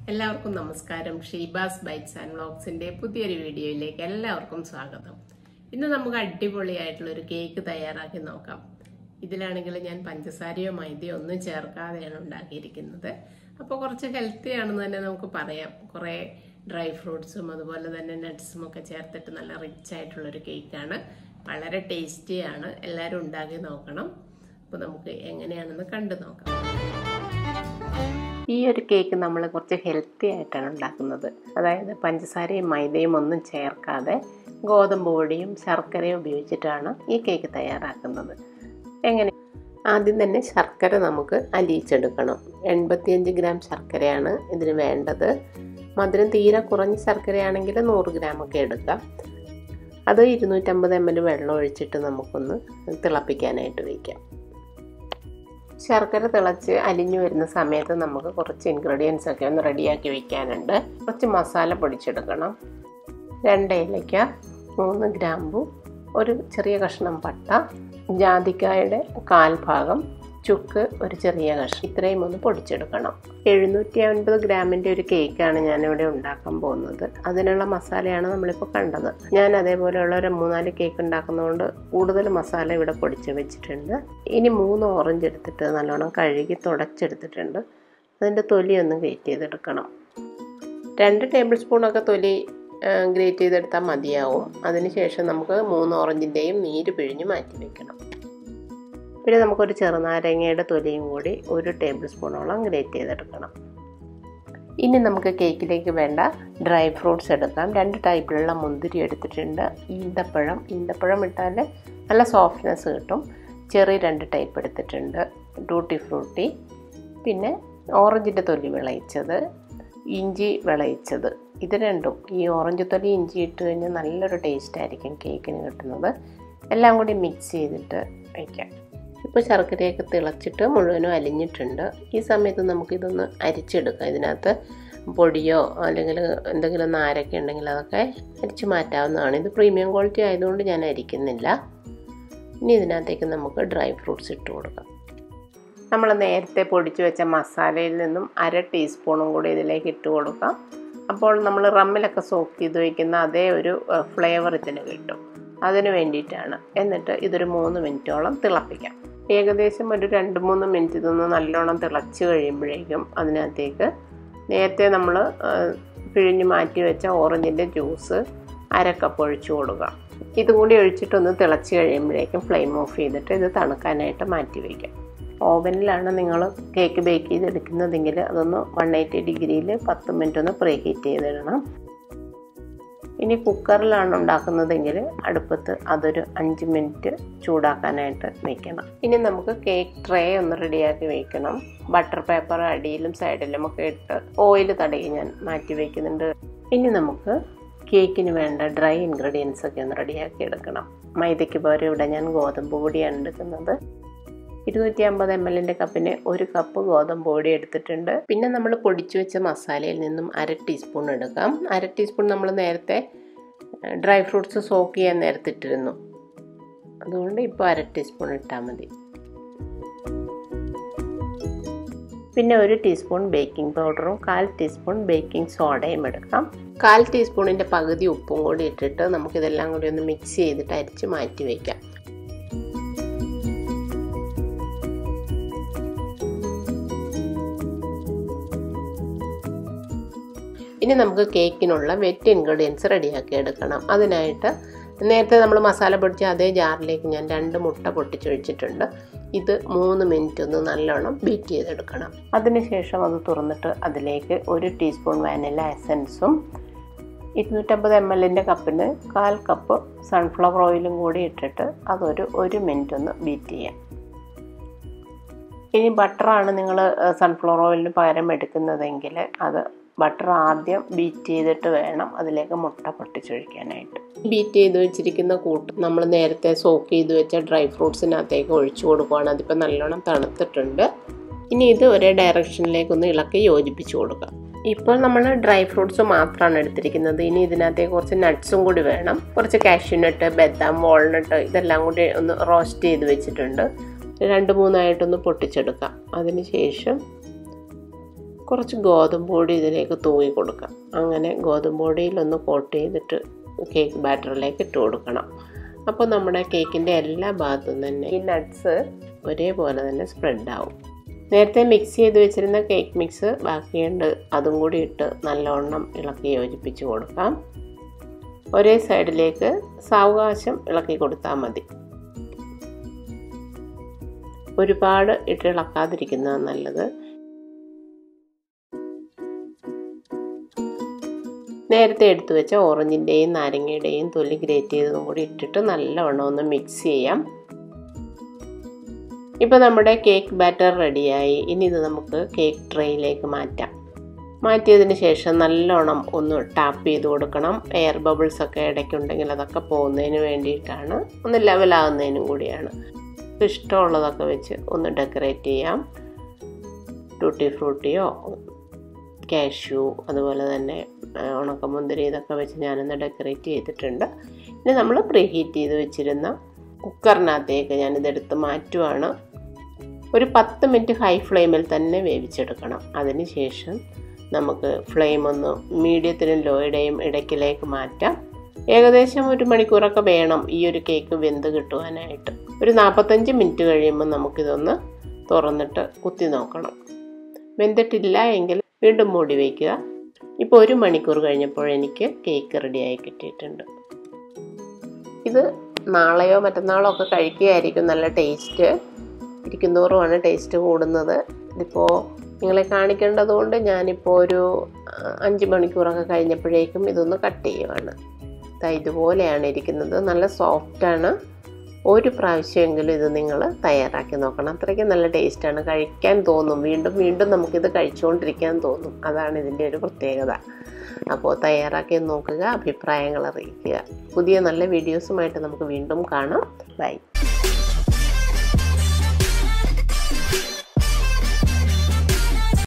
എല്ലാവർക്കും നമസ്കാരം Sheeba's bytes and വ്ളോഗ്സിന്റെ പുതിയൊരു വീഡിയോയിലേക്ക് എല്ലാവർക്കും സ്വാഗതം ഇന്ന് നമുക്ക് അടിപൊളിയായിട്ടുള്ള ഒരു കേക്ക് തയ്യാറാക്കി നോക്കാം ഇതിലാണെങ്കിൽ ഞാൻ പഞ്ചസാരയോ മൈദയോ ഒന്നും ചേർക്കാതെയാണ് ഉണ്ടാക്കിയിരിക്കുന്നത് അപ്പോൾ കുറച്ച് ഹെൽത്തി ആണെന്ന് തന്നെ നമുക്ക് പറയാം കുറേ ഡ്രൈ ഫ്രൂട്ട്സും അതുപോലെ തന്നെ നട്ട്സും ഒക്കെ ചേർത്തിട്ട് നല്ല റിച്ച് ആയിട്ടുള്ളൊരു കേക്കാണ് വളരെ ടേസ്റ്റിയാണ് എല്ലാവരും ഉണ്ടാക്കി നോക്കണം അപ്പോൾ നമുക്ക് എങ്ങനെയാണെന്ന് കണ്ടു നോക്കാം ഈ ഒരു കേക്ക് നമ്മൾ കുറച്ച് ഹെൽത്തി ആയിട്ടാണ് ഉണ്ടാക്കുന്നത് അതായത് പഞ്ചസാരയും മൈദയും ഒന്നും ചേർക്കാതെ ഗോതമ്പ് പൊടിയും ശർക്കരയും ഉപയോഗിച്ചിട്ടാണ് ഈ കേക്ക് തയ്യാറാക്കുന്നത് എങ്ങനെ ആദ്യം തന്നെ ശർക്കര നമുക്ക് അലിയിച്ചെടുക്കണം എൺപത്തിയഞ്ച് ഗ്രാം ശർക്കരയാണ് ഇതിന് വേണ്ടത് മധുരം തീരെ കുറഞ്ഞ ശർക്കരയാണെങ്കിൽ നൂറ് ഗ്രാം ഒക്കെ എടുക്കാം അത് ഇരുന്നൂറ്റമ്പത് എം എൽ വെള്ളം ഒഴിച്ചിട്ട് നമുക്കൊന്ന് തിളപ്പിക്കാനായിട്ട് വയ്ക്കാം ശർക്കര തിളച്ച് അലിഞ്ഞു വരുന്ന സമയത്ത് നമുക്ക് കുറച്ച് ഇൻഗ്രീഡിയൻസ് ഒക്കെ ഒന്ന് റെഡിയാക്കി വെക്കാനുണ്ട് കുറച്ച് മസാല പൊടിച്ചെടുക്കണം രണ്ട് ഏലയ്ക്ക മൂന്ന് ഗ്രാമ്പു ഒരു ചെറിയ കഷ്ണം പട്ട ജാതിക്കായുടെ കാൽഭാഗം ചുക്ക് ഒരു ചെറിയ കഷ്ണം ഇത്രയും ഒന്ന് പൊടിച്ചെടുക്കണം എഴുന്നൂറ്റി അൻപത് ഗ്രാമിൻ്റെ ഒരു കേക്കാണ് ഞാനിവിടെ ഉണ്ടാക്കാൻ പോകുന്നത് അതിനുള്ള മസാലയാണ് നമ്മളിപ്പോൾ കണ്ടത് ഞാൻ അതേപോലെയുള്ള ഒരു മൂന്നാല് കേക്ക് ഉണ്ടാക്കുന്നതുകൊണ്ട് കൂടുതൽ മസാല ഇവിടെ പൊടിച്ച് വെച്ചിട്ടുണ്ട് ഇനി മൂന്ന് ഓറഞ്ച് എടുത്തിട്ട് നല്ലോണം കഴുകി തുടച്ചെടുത്തിട്ടുണ്ട് അതിൻ്റെ തൊലി ഒന്ന് ഗ്രേറ്റ് ചെയ്തെടുക്കണം രണ്ട് ടേബിൾ സ്പൂണൊക്കെ തൊലി ഗ്രേറ്റ് ചെയ്തെടുത്താൽ മതിയാവും അതിനുശേഷം നമുക്ക് മൂന്ന് ഓറഞ്ചിൻ്റെയും നീര് പിഴിഞ്ഞ് മാറ്റി വെക്കണം പിന്നെ നമുക്കൊരു ചെറുനാരങ്ങയുടെ തൊലിയും കൂടി ഒരു ടേബിൾ സ്പൂണോളം ഗ്രേറ്റ് ചെയ്തെടുക്കണം ഇനി നമുക്ക് കേക്കിലേക്ക് വേണ്ട ഡ്രൈ ഫ്രൂട്ട്സ് എടുക്കാം രണ്ട് ടൈപ്പിലുള്ള മുന്തിരി എടുത്തിട്ടുണ്ട് ഈന്തപ്പഴം ഈന്തപ്പഴം ഇട്ടാൽ നല്ല സോഫ്റ്റ്നെസ് കിട്ടും ചെറിയ രണ്ട് ടൈപ്പ് എടുത്തിട്ടുണ്ട് ടൂട്ടി ഫ്രൂട്ടി പിന്നെ ഓറഞ്ചിൻ്റെ തൊലി വിളയിച്ചത് ഇഞ്ചി വിളയിച്ചത് ഇത് രണ്ടും ഈ ഓറഞ്ച് തൊലി ഇഞ്ചി ഇട്ട് കഴിഞ്ഞാൽ നല്ലൊരു ടേസ്റ്റ് ആയിരിക്കും കേക്കിന് കിട്ടുന്നത് എല്ലാം കൂടി മിക്സ് ചെയ്തിട്ട് വയ്ക്കാം ഇപ്പോൾ ശർക്കരയൊക്കെ തിളച്ചിട്ട് മുഴുവനും അലിഞ്ഞിട്ടുണ്ട് ഈ സമയത്ത് നമുക്കിതൊന്ന് അരിച്ചെടുക്കാം ഇതിനകത്ത് പൊടിയോ അല്ലെങ്കിൽ എന്തെങ്കിലും നാരൊക്കെ ഉണ്ടെങ്കിൽ അതൊക്കെ അരിച്ച് മാറ്റാവുന്നതാണ് ഇത് പ്രീമിയം ക്വാളിറ്റി ആയതുകൊണ്ട് ഞാൻ അരിക്കുന്നില്ല ഇനി ഇതിനകത്തേക്ക് നമുക്ക് ഡ്രൈ ഫ്രൂട്ട്സ് ഇട്ട് കൊടുക്കാം നമ്മൾ നേരത്തെ പൊടിച്ചു വെച്ച മസാലയിൽ നിന്നും അര ടീസ്പൂണും കൂടി ഇതിലേക്ക് ഇട്ട് കൊടുക്കാം അപ്പോൾ നമ്മൾ റമ്മിലൊക്കെ സോക്ക് ചെയ്ത് വയ്ക്കുന്ന അതേ ഒരു ഫ്ലേവർ ഇതിന് കിട്ടും അതിന് വേണ്ടിയിട്ടാണ് എന്നിട്ട് ഇതൊരു മൂന്ന് മിനിറ്റോളം തിളപ്പിക്കാം ഏകദേശം ഒരു രണ്ട് മൂന്ന് മിനിറ്റ് ഇതൊന്ന് നല്ലോണം തിളച്ച് കഴിയുമ്പോഴേക്കും അതിനകത്തേക്ക് നേരത്തെ നമ്മൾ പിഴിഞ്ഞ് മാറ്റി വെച്ച ഓറഞ്ചിൻ്റെ ജ്യൂസ് അര കപ്പ് ഒഴിച്ചു കൊടുക്കുക ഇതും കൂടി ഒഴിച്ചിട്ടൊന്ന് തിളച്ച് കഴിയുമ്പോഴേക്കും ഫ്ലെയിം ഓഫ് ചെയ്തിട്ട് ഇത് തണുക്കാനായിട്ട് മാറ്റി വയ്ക്കാം ഓവനിലാണ് നിങ്ങൾ കേക്ക് ബേക്ക് ചെയ്തെടുക്കുന്നതെങ്കിൽ അതൊന്ന് വൺ എയ്റ്റി ഡിഗ്രിയിൽ പത്ത് മിനിറ്റ് ഒന്ന് പ്രീ ഹീറ്റ് ചെയ്തിടണം ഇനി കുക്കറിലാണ് ഉണ്ടാക്കുന്നതെങ്കിൽ അടുപ്പത്ത് അതൊരു അഞ്ച് മിനിറ്റ് ചൂടാക്കാനായിട്ട് വെക്കണം ഇനി നമുക്ക് കേക്ക് ട്രേ ഒന്ന് റെഡിയാക്കി വെക്കണം ബട്ടർ പേപ്പർ അടിയിലും സൈഡിലും ഒക്കെ ഇട്ട് ഓയിൽ തടയി ഞാൻ മാറ്റി വയ്ക്കുന്നുണ്ട് ഇനി നമുക്ക് കേക്കിന് വേണ്ട ഡ്രൈ ഇൻഗ്രീഡിയൻസ് ഒക്കെ ഒന്ന് റെഡിയാക്കി എടുക്കണം മൈദയ്ക്ക് പകരം ഇവിടെ ഞാൻ ഗോതമ്പ് പൊടിയാണ് എടുക്കുന്നത് ഇരുന്നൂറ്റി അമ്പത് എം എല്ലിൻ്റെ കപ്പിന് ഒരു കപ്പ് ഗോതമ്പ് പൊടി എടുത്തിട്ടുണ്ട് പിന്നെ നമ്മൾ പൊടിച്ചു വെച്ച മസാലയിൽ നിന്നും അര ടീസ്പൂൺ എടുക്കാം അര ടീസ്പൂൺ നമ്മൾ നേരത്തെ ഡ്രൈ ഫ്രൂട്ട്സ് സോക്ക് ചെയ്യാൻ നേരത്തെ ഇട്ടിരുന്നു അതുകൊണ്ട് ഇപ്പോൾ അര ടീസ്പൂൺ ഇട്ടാൽ മതി പിന്നെ ഒരു ടീസ്പൂൺ ബേക്കിംഗ് പൗഡറും കാൽ ടീസ്പൂൺ ബേക്കിംഗ് സോഡയും എടുക്കാം കാൽ ടീസ്പൂണിൻ്റെ പകുതി ഉപ്പും കൂടി ഇട്ടിട്ട് നമുക്കിതെല്ലാം കൂടി ഒന്ന് മിക്സ് ചെയ്തിട്ട് അരിച്ച് മാറ്റി വയ്ക്കാം ഇനി നമുക്ക് കേക്കിനുള്ള വെറ്റ് ഇൻഗ്രീഡിയൻസ് റെഡിയാക്കി എടുക്കണം അതിനായിട്ട് നേരത്തെ നമ്മൾ മസാല പൊടിച്ച അതേ ജാറിലേക്ക് ഞാൻ രണ്ട് മുട്ട പൊട്ടിച്ചൊഴിച്ചിട്ടുണ്ട് ഇത് മൂന്ന് മിനിറ്റ് ഒന്ന് നല്ലോണം ബീറ്റ് ചെയ്തെടുക്കണം അതിനുശേഷം അത് തുറന്നിട്ട് അതിലേക്ക് ഒരു ടീസ്പൂൺ വാനില എസൻസും ഇരുന്നൂറ്റമ്പത് എം എല്ലിൻ്റെ കപ്പിന് കാൽ കപ്പ് സൺഫ്ലവർ ഓയിലും കൂടി ഇട്ടിട്ട് അതൊരു ഒരു മിനിറ്റ് ഒന്ന് ബീറ്റ് ചെയ്യാം ഇനി ബട്ടറാണ് നിങ്ങൾ സൺഫ്ലവർ ഓയിലിന് പകരം എടുക്കുന്നതെങ്കിൽ അത് ബട്ടർ ആദ്യം ബീറ്റ് ചെയ്തിട്ട് വേണം അതിലേക്ക് മുട്ട പൊട്ടിച്ചൊഴിക്കാനായിട്ട് ബീറ്റ് ചെയ്ത് വെച്ചിരിക്കുന്ന കൂട്ട് നമ്മൾ നേരത്തെ സോക്ക് ചെയ്ത് വെച്ച ഡ്രൈ ഫ്രൂട്ട്സിനകത്തേക്ക് ഒഴിച്ചു കൊടുക്കുകയാണ് അതിപ്പോൾ നല്ലോണം തണുത്തിട്ടുണ്ട് ഇനി ഇത് ഒരേ ഡയറക്ഷനിലേക്കൊന്ന് ഇളക്കി യോജിപ്പിച്ച് കൊടുക്കാം ഇപ്പോൾ നമ്മൾ ഡ്രൈ ഫ്രൂട്ട്സ് മാത്രമാണ് എടുത്തിരിക്കുന്നത് ഇനി ഇതിനകത്തേക്ക് കുറച്ച് നട്ട്സും കൂടി വേണം കുറച്ച് കാഷ്യൂനട്ട് ബദാം വാൾനട്ട് ഇതെല്ലാം കൂടി ഒന്ന് റോസ്റ്റ് ചെയ്ത് വെച്ചിട്ടുണ്ട് രണ്ട് മൂന്നായിട്ടൊന്ന് പൊട്ടിച്ചെടുക്കാം അതിന് ശേഷം കുറച്ച് ഗോതമ്പ് പൊടി ഇതിലേക്ക് തൂങ്ങി കൊടുക്കാം അങ്ങനെ ഗോതമ്പ് പൊടിയിലൊന്ന് കോട്ട് ചെയ്തിട്ട് കേക്ക് ബാറ്ററിലേക്ക് ഇട്ട് കൊടുക്കണം അപ്പോൾ നമ്മുടെ കേക്കിൻ്റെ എല്ലാ ഭാഗത്തും തന്നെ ഈ നട്ട്സ് ഒരേപോലെ തന്നെ സ്പ്രെഡ് ആവും നേരത്തെ മിക്സ് ചെയ്ത് വെച്ചിരുന്ന കേക്ക് മിക്സ് ബാക്കിയുണ്ട് അതും കൂടി ഇട്ട് നല്ലവണ്ണം ഇളക്കി യോജിപ്പിച്ച് കൊടുക്കാം ഒരേ സൈഡിലേക്ക് സാവകാശം ഇളക്കി കൊടുത്താൽ മതി ഒരുപാട് ഇട്ട് ഇളക്കാതിരിക്കുന്നതാണ് നല്ലത് നേരത്തെ എടുത്തു വെച്ച ഓറഞ്ചിൻ്റെയും നാരങ്ങയുടെയും തൊലി ഗ്രേറ്റ് ചെയ്തതും കൂടി ഇട്ടിട്ട് നല്ലവണ്ണം ഒന്ന് മിക്സ് ചെയ്യാം ഇപ്പോൾ നമ്മുടെ കേക്ക് ബാറ്റർ റെഡിയായി ഇനി ഇത് നമുക്ക് കേക്ക് ട്രേയിലേക്ക് മാറ്റാം മാറ്റിയതിന് ശേഷം നല്ലോണം ഒന്ന് ടാപ്പ് ചെയ്ത് കൊടുക്കണം എയർ ബബിൾസ് ഒക്കെ ഇടയ്ക്കുണ്ടെങ്കിൽ അതൊക്കെ പോകുന്നതിന് വേണ്ടിയിട്ടാണ് ഒന്ന് ലെവലാകുന്നതിനും കൂടിയാണ് ഇഷ്ടമുള്ളതൊക്കെ വെച്ച് ഒന്ന് ഡെക്കറേറ്റ് ചെയ്യാം ടൂട്ടി ഫ്രൂട്ടിയോ കാഷ്യൂ അതുപോലെ തന്നെ ഉണക്കമുന്തിരി ഇതൊക്കെ വെച്ച് ഞാനൊന്ന് ഡെക്കറേറ്റ് ചെയ്തിട്ടുണ്ട് ഇനി നമ്മൾ പ്രീ ഹീറ്റ് ചെയ്ത് വെച്ചിരുന്ന കുക്കറിനകത്തേക്ക് ഞാനിതെടുത്ത് മാറ്റുവാണ് ഒരു പത്ത് മിനിറ്റ് ഹൈ ഫ്ലെയിമിൽ തന്നെ വേവിച്ചെടുക്കണം അതിന് ശേഷം നമുക്ക് ഫ്ലെയിം ഒന്ന് മീഡിയത്തിനും ലോയുടെയും ഇടയ്ക്കിലേക്ക് മാറ്റാം ഏകദേശം ഒരു മണിക്കൂറൊക്കെ വേണം ഈ ഒരു കേക്ക് വെന്ത് കിട്ടുവാനായിട്ട് ഒരു നാൽപ്പത്തഞ്ച് മിനിറ്റ് കഴിയുമ്പോൾ നമുക്കിതൊന്ന് തുറന്നിട്ട് കുത്തി നോക്കണം വെന്തിട്ടില്ല എങ്കിൽ വീണ്ടും മൂടി വയ്ക്കുക ഇപ്പോൾ ഒരു മണിക്കൂർ കഴിഞ്ഞപ്പോൾ എനിക്ക് കേക്ക് റെഡിയായി കിട്ടിയിട്ടുണ്ട് ഇത് നാളെയോ മറ്റന്നാളോ ഒക്കെ കഴിക്കുകയായിരിക്കും നല്ല ടേസ്റ്റ് ഇരിക്കുന്നോറുമാണ് ടേസ്റ്റ് കൂടുന്നത് ഇതിപ്പോൾ നിങ്ങളെ കാണിക്കേണ്ടതുകൊണ്ട് ഞാനിപ്പോൾ ഒരു അഞ്ച് മണിക്കൂറൊക്കെ കഴിഞ്ഞപ്പോഴേക്കും ഇതൊന്ന് കട്ട് ചെയ്യുവാണ് ഇതുപോലെയാണ് ഇരിക്കുന്നത് നല്ല സോഫ്റ്റാണ് ഒരു പ്രാവശ്യമെങ്കിലും ഇത് നിങ്ങൾ തയ്യാറാക്കി നോക്കണം അത്രയ്ക്ക് നല്ല ടേസ്റ്റാണ് കഴിക്കാൻ തോന്നും വീണ്ടും വീണ്ടും നമുക്കിത് കഴിച്ചുകൊണ്ടിരിക്കാൻ തോന്നും അതാണ് ഇതിൻ്റെ ഒരു പ്രത്യേകത അപ്പോൾ തയ്യാറാക്കി നോക്കുക അഭിപ്രായങ്ങൾ അറിയിക്കുക പുതിയ നല്ല വീഡിയോസുമായിട്ട് നമുക്ക് വീണ്ടും കാണാം ബൈ